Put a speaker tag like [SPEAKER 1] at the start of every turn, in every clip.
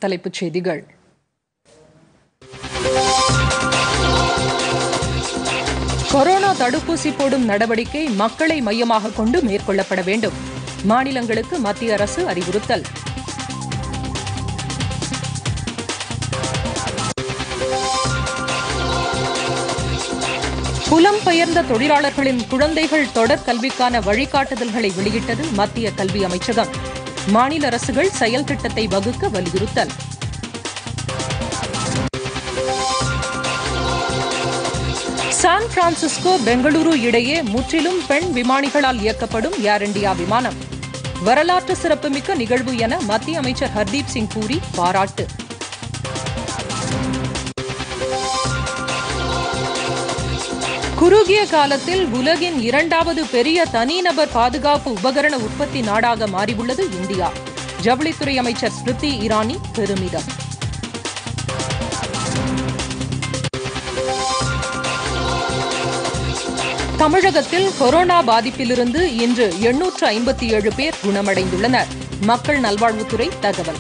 [SPEAKER 1] தலைப்புச் செய்திகள் கொரோனா தடுப்பூசி போடும் நடவடிக்கை மக்களை மையமாக கொண்டு மேற்கொள்ளப்பட வேண்டும் மாநிலங்களுக்கு மத்திய அரசு அறிவுறுத்தல் புலம்பெயர்ந்த தொழிலாளர்களின் குழந்தைகள் தொடர் கல்விக்கான வழிகாட்டுதல்களை வெளியிட்டது மத்திய கல்வி அமைச்சகம் மாநில அரசுகள் செயல் திட்டத்தை வகுக்க வலியுறுத்தல் சான் பிரான்சிஸ்கோ பெங்களூரு இடையே முற்றிலும் பெண் விமானிகளால் இயக்கப்படும் ஏர் இண்டியா விமானம் வரலாற்று சிறப்புமிக்க நிகழ்வு என மத்திய அமைச்சர் ஹர்தீப் சிங் பூரி பாராட்டு குறுகிய காலத்தில் உலகின் இரண்டாவது பெரிய தனிநபர் பாதுகாப்பு உபகரண உற்பத்தி நாடாக மாறியுள்ளது இந்தியா ஜவுளித்துறை அமைச்சர் ஸ்மிருதி இரானி பெருமிதம் தமிழகத்தில் கொரோனா பாதிப்பிலிருந்து இன்று எண்ணூற்று ஐம்பத்தி ஏழு பேர் குணமடைந்துள்ளனர் மக்கள் நல்வாழ்வுத்துறை தகவல்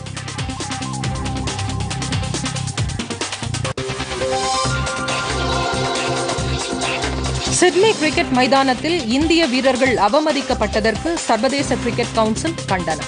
[SPEAKER 1] சிட்னி கிரிக்கெட் மைதானத்தில் இந்திய வீரர்கள் அவமதிக்கப்பட்டதற்கு சர்வதேச கிரிக்கெட் கவுன்சில் கண்டனம்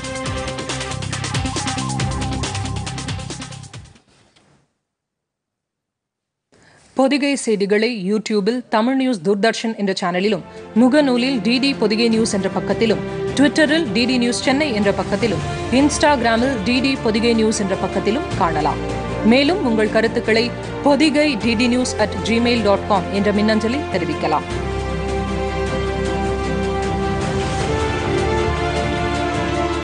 [SPEAKER 1] பொதிகை செய்திகளை யூடியூபில் தமிழ் நியூஸ் தூர்தர்ஷன் என்ற சேனலிலும் முகநூலில் டிடி பொதிகை நியூஸ் என்ற பக்கத்திலும் ட்விட்டரில் டிடி நியூஸ் சென்னை என்ற பக்கத்திலும் இன்ஸ்டாகிராமில் டிடி பொதிகை நியூஸ் என்ற பக்கத்திலும் காணலாம் மேலும் உங்கள் கருத்துக்களை Podhigai DD news at Gmail dot com என்ற மின்னஞ்சலில் தெரிவிக்கலாம்